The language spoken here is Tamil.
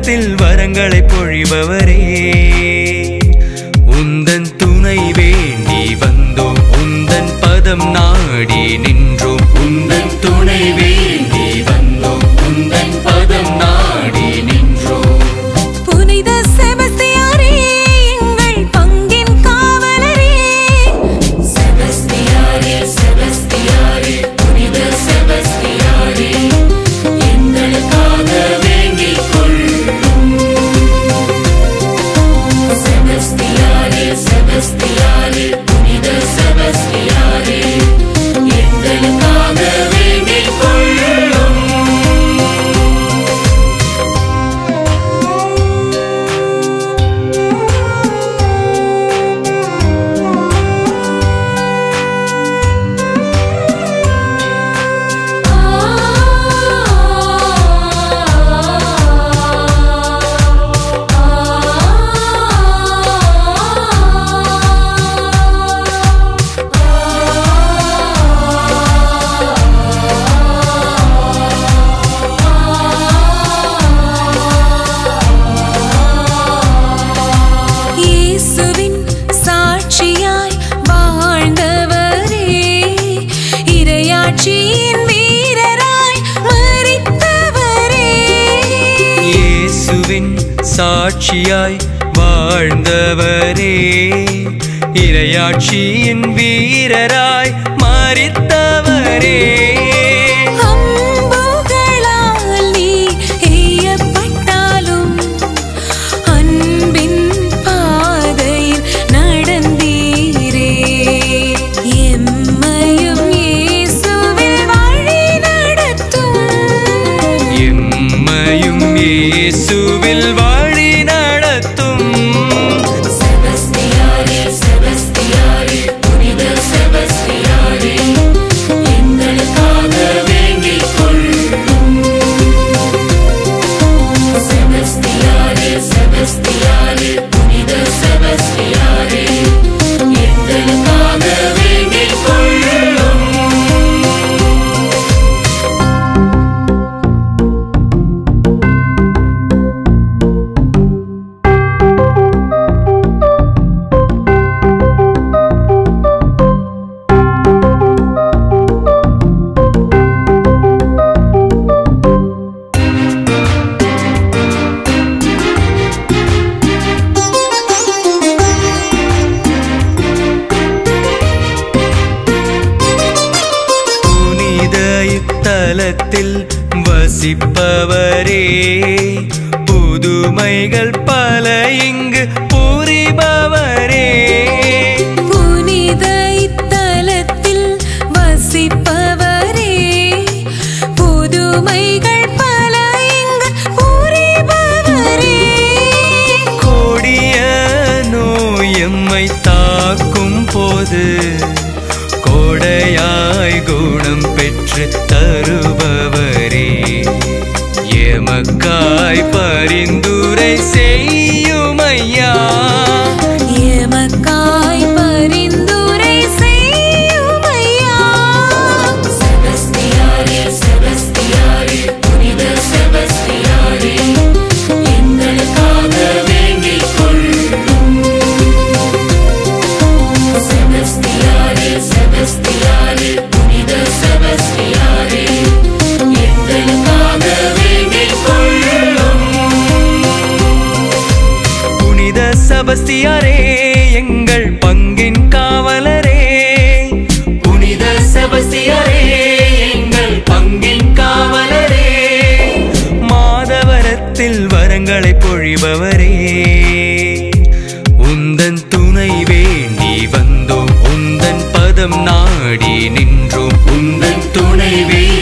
மாதவரத்தில் வரங்களை பொழிபவரே உந்தன் துணை வேண்டி வந்தோம் உந்தன் பதம் நாடி நின்றோம் உந்தன் துணை வேண்டி வந்தோம் உந்தன் பதம் நாடி நின்றோம் புனித செபஸ்தியாரே எங்கள் பங்கின் காவலரே செபஸ்தியாரே செபஸ்தியாரே புனித செபஸ்தியாரே எங்களுக்காக வேண்டிக் கொள்ளும் செபஸ்தியாரே செபஸ்தியாரே புனித செபஸ்தியாரே எங்களுக்காக வேண்டிக் கொள்ளும் இயேசுவின் சாட்சியாய் வாழ்ந்தவரே இறையாட்சியின் வீரராய் மரித்தவரே இயேசுவின் சாட்சியாய் வாழ்ந்தவரே இரையாட்சியின் வீரராய் மறித்தவரே அம்புகளால் நீ எய்யப்பட்டாலும் அன்பின் பாதையில் நடந்தீரே எம்மையும் இயேசுவில் வழி நடத்தும் எம்மையும் இயேசுவில் வழி நடத்தும் செபஸ்தியாரே செபஸ்தியாரே புனித செபஸ்தியாரே எங்களுக்காக வேண்டிக் கொள்ளும் செபஸ்தியாரே செபஸ்தியாரே புனித செபஸ்தியாரே எங்களுக்காக வேண்டிக் கொள்ளும் புனித இத்தலத்தில் வசிப்பவரே புதுமைகள் பல இங்கு புரிபவரே புனித இத்தலத்தில் வசிப்பவரே புதுமைகள் பல இங்கு புரிபவரே கொடிய நோயம்மை தாக்கும் போது கோடையாய் குணம் பெற்று தருபவரே எமக்காய் பரிந்துரை செய்யுமையா எமக்காய் பரிந்துரை செய்யும் ஐயா செபஸ்தியாரே செபஸ்தியாரே புனித செபஸ்தியாரே எங்களுக்காக வேண்டிக் கொள்ளும் செபஸ்தியாரே செபஸ்தியாரே புனித செபஸ்தியாரே எங்களுக்காக வேண்டிக் கொள்ளும் புனித செபஸ்தியாரே எங்கள் பங்கின் காவலரே புனித செபஸ்தியாரே எங்கள் பங்கின் காவலரே மாதவரத்தில் வரங்களை பொழிபவரே உந்தன் துணை வேண்டி வந்தோம் உந்தன் பதம் நாடி நின்றோம் உந்தன் துணை வேண்டி